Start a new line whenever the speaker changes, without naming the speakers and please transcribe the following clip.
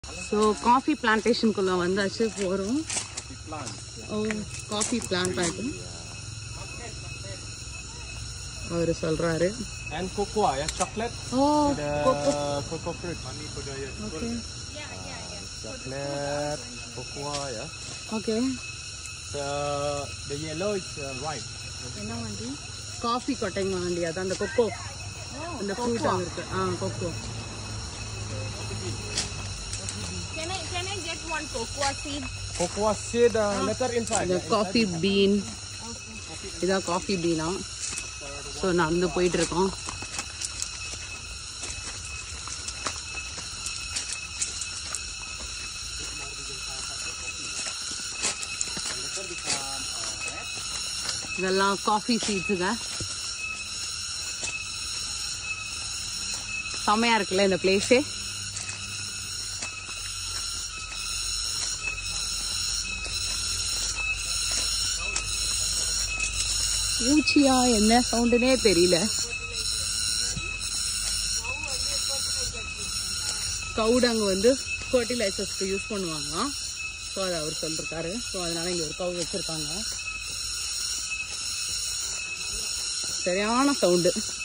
So coffee பிளான்டேஷனுக்குள்ள வந்தாச்சு போகிறோம் ஓ coffee plant ஆகிட்டு அவர் சொல்கிறாரு
And cocoa, yeah, chocolate.
Oh
The cocoa fruit.
Okay
Chocolate, cocoa, yeah.
Okay
The, the yellow is uh, ripe.
என்ன வண்டி coffee கொட்டைங்க வண்டி அதான் அந்த கொக்கோ அந்த ஃப்ரூட் அங்கே இருக்கு ah cocoa
Can I can I get one cocoa seed?
Cocoa seed uh, letter inside.
இந்த coffee bean இதான் காஃபி பீனா ஸோ நடந்து போயிட்டு இருக்கோம் இதெல்லாம் காஃபி சீட்ஸுங்க செம்மையா இருக்குல்ல இந்த பிளேஸே பூச்சியா என்ன சவுண்டுனே தெரியல கவுடங்க வந்து ஃபர்டிலைசர்ஸ்க்கு யூஸ் பண்ணுவாங்களாம் ஸோ அதை அவர் சொல்லிருக்காரு ஸோ அதனால இங்கே ஒரு கவு வச்சுருக்காங்க சரியான சவுண்டு